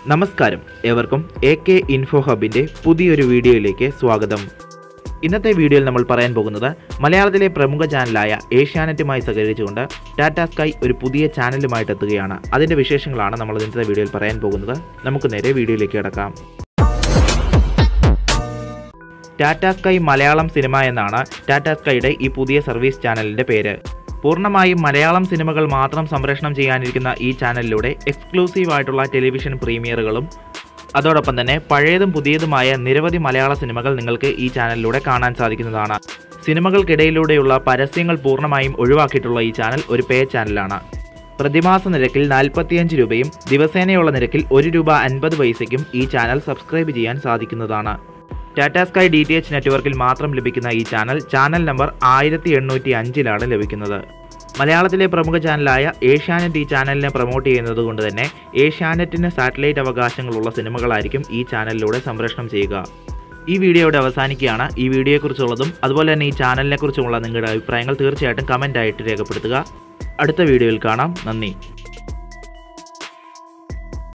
നമസ്കാരം ഏവർക്കും A K info ഹബിൻ്റെ പുതിയൊരു വീഡിയോയിലേക്ക് സ്വാഗതം ഇന്നത്തെ വീഡിയോയിൽ നമ്മൾ പറയാൻ പോകുന്നത് മലയാളത്തിലെ പ്രമുഖ ചാനലായ ഏഷ്യാനെറ്റുമായി സഹകരിച്ചുകൊണ്ട് ടാറ്റ സ്കൈ ഒരു പുതിയ ചാനലുമായിട്ട് എത്തുകയാണ് അതിൻ്റെ വിശേഷങ്ങളാണ് നമ്മൾ ഇന്നത്തെ വീഡിയോയിൽ പറയാൻ പോകുന്നത് നമുക്ക് നേരെ വീഡിയോയിലേക്ക് കിടക്കാം ടാറ്റ സ്കൈ മലയാളം സിനിമ എന്നാണ് ടാറ്റ സ്കൈയുടെ ഈ പുതിയ സർവീസ് ചാനലിൻ്റെ പേര് പൂർണ്ണമായും മലയാളം സിനിമകൾ മാത്രം സംപ്രേഷണം ചെയ്യാനിരിക്കുന്ന ഈ ചാനലിലൂടെ എക്സ്ക്ലൂസീവ് ആയിട്ടുള്ള ടെലിവിഷൻ പ്രീമിയറുകളും അതോടൊപ്പം തന്നെ പഴയതും പുതിയതുമായ നിരവധി മലയാള സിനിമകൾ നിങ്ങൾക്ക് ഈ ചാനലിലൂടെ കാണാൻ സാധിക്കുന്നതാണ് സിനിമകൾക്കിടയിലൂടെയുള്ള പരസ്യങ്ങൾ പൂർണ്ണമായും ഒഴിവാക്കിയിട്ടുള്ള ഈ ചാനൽ ഒരു പേ ചാനലാണ് പ്രതിമാസ നിരക്കിൽ നാൽപ്പത്തിയഞ്ച് രൂപയും ദിവസേനയുള്ള നിരക്കിൽ ഒരു രൂപ അൻപത് പൈസയ്ക്കും ഈ ചാനൽ സബ്സ്ക്രൈബ് ചെയ്യാൻ സാധിക്കുന്നതാണ് Tata sky D T H നെറ്റ്വർക്കിൽ മാത്രം ലഭിക്കുന്ന ഈ ചാനൽ ചാനൽ നമ്പർ ആയിരത്തി എണ്ണൂറ്റി അഞ്ചിലാണ് ലഭിക്കുന്നത് മലയാളത്തിലെ പ്രമുഖ ചാനലായ ഏഷ്യാനെറ്റ് ഈ ചാനലിനെ പ്രൊമോട്ട് ചെയ്യുന്നത് കൊണ്ട് തന്നെ ഏഷ്യാനെറ്റിന് സാറ്റലൈറ്റ് അവകാശങ്ങളുള്ള സിനിമകളായിരിക്കും ഈ ചാനലിലൂടെ സംപ്രേഷണം ചെയ്യുക ഈ വീഡിയോയുടെ അവസാനിക്കുകയാണ് ഈ വീഡിയോയെക്കുറിച്ചുള്ളതും അതുപോലെ തന്നെ ഈ ചാനലിനെ കുറിച്ചുമുള്ള നിങ്ങളുടെ അഭിപ്രായങ്ങൾ തീർച്ചയായിട്ടും കമൻ്റ് ആയിട്ട് രേഖപ്പെടുത്തുക അടുത്ത വീഡിയോയിൽ കാണാം നന്ദി